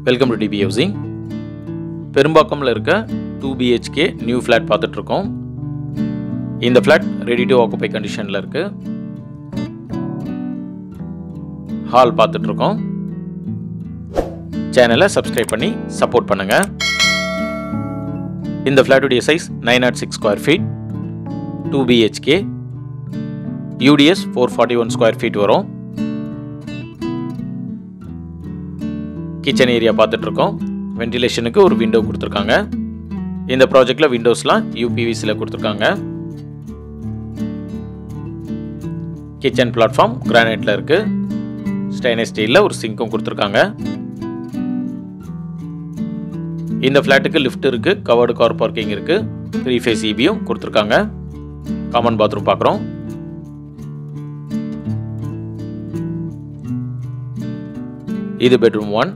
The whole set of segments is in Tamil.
வெல்கம் டு டிபி ஹவுசிங் பெரும்பாக்கம்ல இருக்க டூ பிஹெச்கே நியூ ஃப்ளாட் பார்த்துட்ருக்கோம் இந்த ஃப்ளாட் ரெடி டு ஆக்குபை கண்டிஷனில் இருக்கு ஹால் பார்த்துட்ருக்கோம் சேனலை சப்ஸ்கிரைப் பண்ணி சப்போர்ட் பண்ணுங்க இந்த ஃப்ளாட்டுடைய size nine nought six square feet two BHK UDS four forty one square feet வரும் கிச்சன் ஏரியா பார்த்துட்ருக்கோம் வென்டிலேஷனுக்கு ஒரு விண்டோ கொடுத்துருக்காங்க இந்த ப்ராஜெக்டில் விண்டோஸ்லாம் யூபிவிசியில் கொடுத்துருக்காங்க கிச்சன் பிளாட்ஃபார்ம் கிரானைட்டில் இருக்குது ஸ்டைனஸ் ஸ்டீலில் ஒரு சிங்க்கும் கொடுத்துருக்காங்க இந்த ஃப்ளாட்டுக்கு லிஃப்ட் இருக்குது கவர்டு கார் பார்க்கிங் இருக்குது த்ரீ ஃபேஸ் இபியும் கொடுத்துருக்காங்க காமன் பாத்ரூம் பார்க்குறோம் இது பெட்ரூம் ஒன்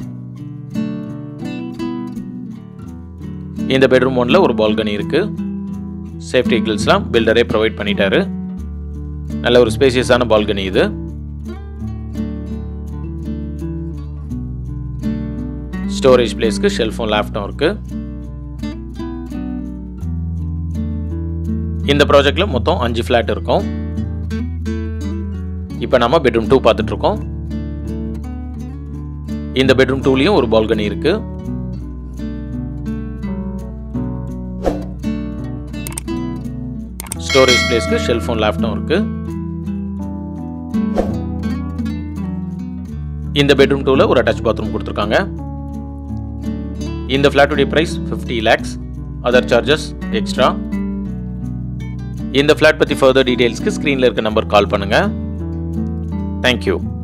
இந்த பெட்ரூம் ஒன்ல ஒரு பால்கனி இருக்கு சேஃப்டி கில்ஸ்லாம் பில்டரே ப்ரொவைட் பண்ணிட்டாரு நல்ல ஒரு ஸ்பேசியஸான பால்கனி இது ஸ்டோரேஜ் பிளேஸ்க்கு ஷெல்ஃபும் லேப்டும் இருக்கு இந்த ப்ராஜெக்ட்ல மொத்தம் அஞ்சு ஃப்ளாட் இருக்கும் இப்போ நம்ம பெட்ரூம் டூ பார்த்துட்டு இருக்கோம் இந்த பெட்ரூம் டூலையும் ஒரு பால்கனி இருக்கு ஸ்டோரேஜ் பிளேஸ்க்கு ஷெல்ஃபோன் லேப்டும் இருக்கு இந்த பெட்ரூம் டூல ஒரு அட்டாச் பாத்ரூம் கொடுத்துருக்காங்க இந்த ஃப்ளாட்டுடைய price fifty lakhs other charges extra இந்த ஃப்ளாட் பற்றி ஃபர்தர் டீடைல்ஸ்க்கு ஸ்க்ரீனில் இருக்க நம்பர் கால் பண்ணுங்க தேங்க்யூ